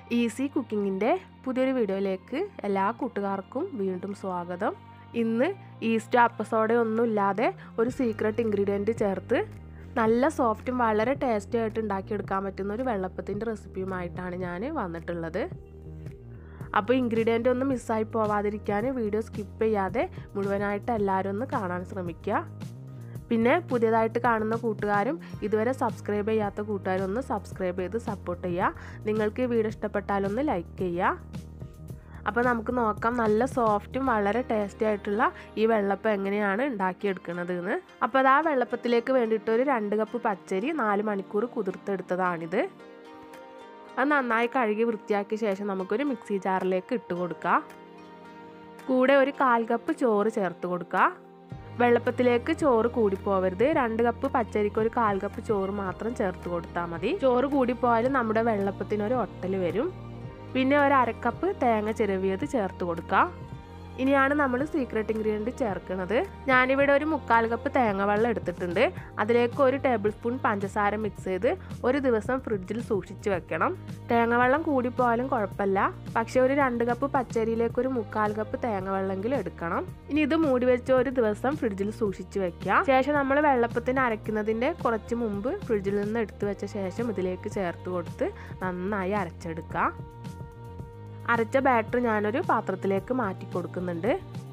easy കുക്കിങ്ങിൻ്റെ പുതിയൊരു വീഡിയോയിലേക്ക് എല്ലാ കൂട്ടുകാർക്കും വീണ്ടും സ്വാഗതം ഇന്ന് ഈസ്റ്റർ അപ്പസോടെ ഒന്നും ഇല്ലാതെ ഒരു സീക്രട്ട് ഇൻഗ്രീഡിയൻറ്റ് ചേർത്ത് നല്ല സോഫ്റ്റും വളരെ ടേസ്റ്റി ആയിട്ട് ഉണ്ടാക്കിയെടുക്കാൻ പറ്റുന്ന ഒരു വെള്ളപ്പത്തിൻ്റെ റെസിപ്പിയുമായിട്ടാണ് ഞാൻ വന്നിട്ടുള്ളത് അപ്പോൾ ഇൻഗ്രീഡിയൻ്റ് ഒന്നും മിസ്സായി പോവാതിരിക്കാൻ വീഡിയോ സ്കിപ്പ് ചെയ്യാതെ മുഴുവനായിട്ട് എല്ലാവരും ഒന്ന് കാണാൻ ശ്രമിക്കുക പിന്നെ പുതിയതായിട്ട് കാണുന്ന കൂട്ടുകാരും ഇതുവരെ സബ്സ്ക്രൈബ് ചെയ്യാത്ത കൂട്ടുകാരും ഒന്ന് സബ്സ്ക്രൈബ് ചെയ്ത് സപ്പോർട്ട് ചെയ്യുക നിങ്ങൾക്ക് ഈ വീഡിയോ ഇഷ്ടപ്പെട്ടാലൊന്ന് ലൈക്ക് ചെയ്യുക അപ്പോൾ നമുക്ക് നോക്കാം നല്ല സോഫ്റ്റും വളരെ ടേസ്റ്റി ആയിട്ടുള്ള ഈ വെള്ളപ്പം എങ്ങനെയാണ് ഉണ്ടാക്കിയെടുക്കുന്നത് എന്ന് അപ്പോൾ അത് ആ വെള്ളപ്പത്തിലേക്ക് വേണ്ടിയിട്ട് ഒരു രണ്ട് കപ്പ് പച്ചരി നാല് മണിക്കൂർ കുതിർത്തെടുത്തതാണിത് അത് നന്നായി കഴുകി വൃത്തിയാക്കിയ ശേഷം നമുക്കൊരു മിക്സി ജാറിലേക്ക് ഇട്ട് കൊടുക്കാം കൂടെ ഒരു കാൽ കപ്പ് ചോറ് ചേർത്ത് കൊടുക്കുക വെള്ളപ്പത്തിലേക്ക് ചോറ് കൂടിപ്പോവരുത് രണ്ട് കപ്പ് പച്ചരിക്ക് ഒരു കാൽ കപ്പ് ചോറ് മാത്രം ചേർത്ത് കൊടുത്താൽ മതി ചോറ് കൂടിപ്പോയാൽ നമ്മുടെ വെള്ളപ്പത്തിനൊരു ഒട്ടൽ വരും പിന്നെ ഒരു അരക്കപ്പ് തേങ്ങ ചിരവിയത് ചേർത്ത് കൊടുക്കുക ഇനിയാണ് നമ്മൾ സീക്രട്ട് ഇൻഗ്രീഡിയൻറ്റ് ചേർക്കുന്നത് ഞാനിവിടെ ഒരു മുക്കാൽ കപ്പ് തേങ്ങ വെള്ളം എടുത്തിട്ടുണ്ട് അതിലേക്ക് ഒരു ടേബിൾ സ്പൂൺ പഞ്ചസാര മിക്സ് ചെയ്ത് ഒരു ദിവസം ഫ്രിഡ്ജിൽ സൂക്ഷിച്ച് വെക്കണം തേങ്ങ വെള്ളം കൂടിപ്പോയാലും കുഴപ്പമില്ല പക്ഷേ ഒരു രണ്ട് കപ്പ് പച്ചരിയിലേക്ക് ഒരു മുക്കാൽ കപ്പ് തേങ്ങ വെള്ളമെങ്കിലും എടുക്കണം ഇനി ഇത് മൂടി വെച്ച് ഒരു ദിവസം ഫ്രിഡ്ജിൽ സൂക്ഷിച്ച് വെക്കാം ശേഷം നമ്മൾ വെള്ളപ്പത്തിന് അരയ്ക്കുന്നതിൻ്റെ കുറച്ച് മുമ്പ് ഫ്രിഡ്ജിൽ നിന്ന് എടുത്തു വെച്ച ശേഷം ഇതിലേക്ക് ചേർത്ത് കൊടുത്ത് നന്നായി അരച്ചെടുക്കാം അരച്ച ബാറ്റർ ഞാനൊരു പാത്രത്തിലേക്ക് മാറ്റി കൊടുക്കുന്നുണ്ട്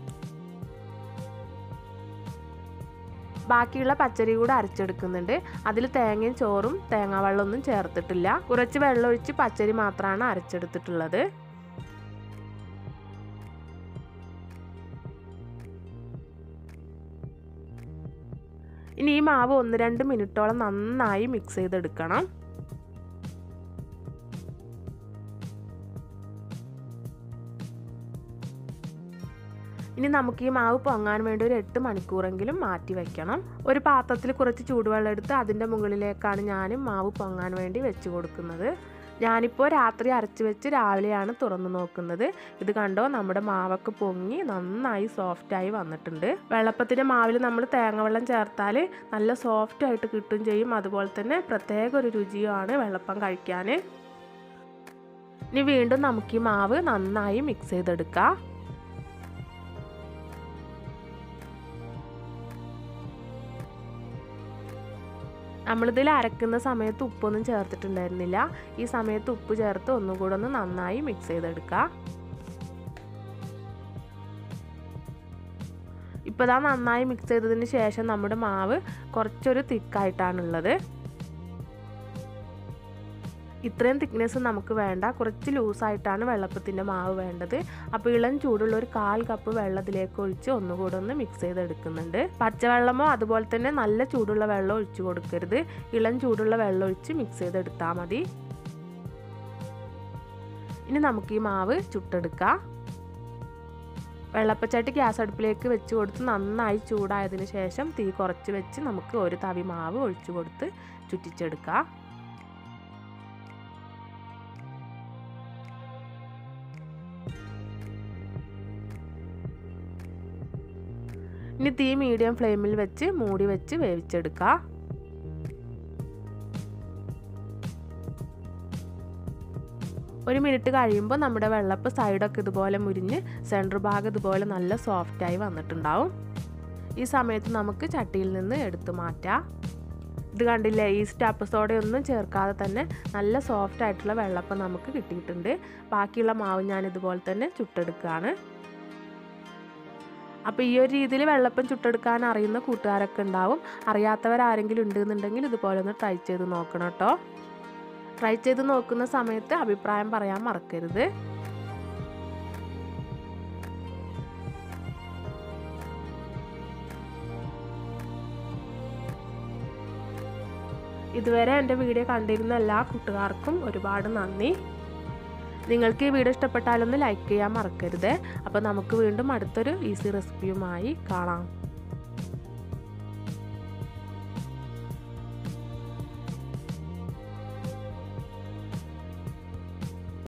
ബാക്കിയുള്ള പച്ചരി കൂടെ അരച്ചെടുക്കുന്നുണ്ട് അതിൽ തേങ്ങയും ചോറും തേങ്ങാവെള്ളമൊന്നും ചേർത്തിട്ടില്ല കുറച്ച് വെള്ളം ഒഴിച്ച് പച്ചരി മാത്രമാണ് അരച്ചെടുത്തിട്ടുള്ളത് ഇനി ഈ മാവ് ഒന്ന് രണ്ട് മിനിറ്റോളം നന്നായി മിക്സ് ചെയ്തെടുക്കണം ഇനി നമുക്ക് ഈ മാവ് പൊങ്ങാൻ വേണ്ടി ഒരു എട്ട് മണിക്കൂറെങ്കിലും മാറ്റി വെക്കണം ഒരു പാത്രത്തിൽ കുറച്ച് ചൂടുവെള്ളം എടുത്ത് അതിൻ്റെ മുകളിലേക്കാണ് ഞാൻ മാവ് പൊങ്ങാൻ വേണ്ടി വെച്ച് കൊടുക്കുന്നത് ഞാനിപ്പോൾ രാത്രി അരച്ച് വെച്ച് രാവിലെയാണ് തുറന്നു നോക്കുന്നത് ഇത് കണ്ടോ നമ്മുടെ മാവൊക്കെ പൊങ്ങി നന്നായി സോഫ്റ്റായി വന്നിട്ടുണ്ട് വെള്ളപ്പത്തിൻ്റെ മാവിൽ നമ്മൾ തേങ്ങ ചേർത്താൽ നല്ല സോഫ്റ്റായിട്ട് കിട്ടും ചെയ്യും അതുപോലെ തന്നെ പ്രത്യേക ഒരു രുചിയുമാണ് വെള്ളപ്പം കഴിക്കാൻ ഇനി വീണ്ടും നമുക്ക് ഈ മാവ് നന്നായി മിക്സ് ചെയ്തെടുക്കാം നമ്മളിതിൽ അരക്കുന്ന സമയത്ത് ഉപ്പൊന്നും ചേർത്തിട്ടുണ്ടായിരുന്നില്ല ഈ സമയത്ത് ഉപ്പ് ചേർത്ത് ഒന്നും കൂടെ ഒന്ന് നന്നായി മിക്സ് ചെയ്തെടുക്കുക ഇപ്പോൾ ഇതാ നന്നായി മിക്സ് ചെയ്തതിന് ശേഷം നമ്മുടെ മാവ് കുറച്ചൊരു തിക്കായിട്ടാണുള്ളത് ഇത്രയും തിക്നെസ് നമുക്ക് വേണ്ട കുറച്ച് ലൂസായിട്ടാണ് വെള്ളപ്പത്തിൻ്റെ മാവ് വേണ്ടത് അപ്പോൾ ഇളം ചൂടുള്ള ഒരു കാൽ കപ്പ് വെള്ളത്തിലേക്ക് ഒഴിച്ച് ഒന്നുകൂടെ ഒന്ന് മിക്സ് ചെയ്തെടുക്കുന്നുണ്ട് പച്ചവെള്ളമോ അതുപോലെ തന്നെ നല്ല ചൂടുള്ള വെള്ളം ഒഴിച്ചു കൊടുക്കരുത് ഇളം ചൂടുള്ള വെള്ളം ഒഴിച്ച് മിക്സ് ചെയ്തെടുത്താൽ മതി ഇനി നമുക്ക് ഈ മാവ് ചുട്ടെടുക്കാം വെള്ളപ്പച്ചട്ടി ഗ്യാസ് അടുപ്പിലേക്ക് വെച്ച് കൊടുത്ത് നന്നായി ചൂടായതിന് ശേഷം തീ കുറച്ച് വെച്ച് നമുക്ക് ഒരു തവി മാവ് ഒഴിച്ചു കൊടുത്ത് ചുറ്റിച്ചെടുക്കാം ഇനി തീ മീഡിയം ഫ്ലെയിമിൽ വെച്ച് മൂടി വെച്ച് വേവിച്ചെടുക്കുക ഒരു മിനിറ്റ് കഴിയുമ്പോൾ നമ്മുടെ വെള്ളപ്പ് സൈഡൊക്കെ ഇതുപോലെ മുരിഞ്ഞ് സെൻറ്റർ ഭാഗം ഇതുപോലെ നല്ല സോഫ്റ്റായി വന്നിട്ടുണ്ടാവും ഈ സമയത്ത് നമുക്ക് ചട്ടിയിൽ നിന്ന് എടുത്തു മാറ്റാം ഇത് കണ്ടില്ലേ ഈസ്റ്റ് അപ്പസോടെ ഒന്നും ചേർക്കാതെ തന്നെ നല്ല സോഫ്റ്റ് ആയിട്ടുള്ള വെള്ളപ്പം നമുക്ക് കിട്ടിയിട്ടുണ്ട് ബാക്കിയുള്ള മാവ് ഞാൻ ഇതുപോലെ തന്നെ ചുട്ടെടുക്കുകയാണ് അപ്പോൾ ഈ ഒരു രീതിയിൽ വെള്ളപ്പം ചുട്ടെടുക്കാൻ അറിയുന്ന കൂട്ടുകാരൊക്കെ ഉണ്ടാവും അറിയാത്തവരാരെങ്കിലും ഉണ്ടെന്നുണ്ടെങ്കിൽ ഇതുപോലെ ഒന്ന് ട്രൈ ചെയ്ത് നോക്കണം കേട്ടോ ട്രൈ ചെയ്ത് നോക്കുന്ന സമയത്ത് അഭിപ്രായം പറയാൻ മറക്കരുത് ഇതുവരെ എൻ്റെ വീഡിയോ കണ്ടിരുന്ന എല്ലാ കൂട്ടുകാർക്കും ഒരുപാട് നന്ദി നിങ്ങൾക്ക് ഈ വീഡിയോ ഇഷ്ടപ്പെട്ടാലൊന്ന് ലൈക്ക് ചെയ്യാൻ മറക്കരുത് അപ്പോൾ നമുക്ക് വീണ്ടും അടുത്തൊരു ഈസി റെസിപ്പിയുമായി കാണാം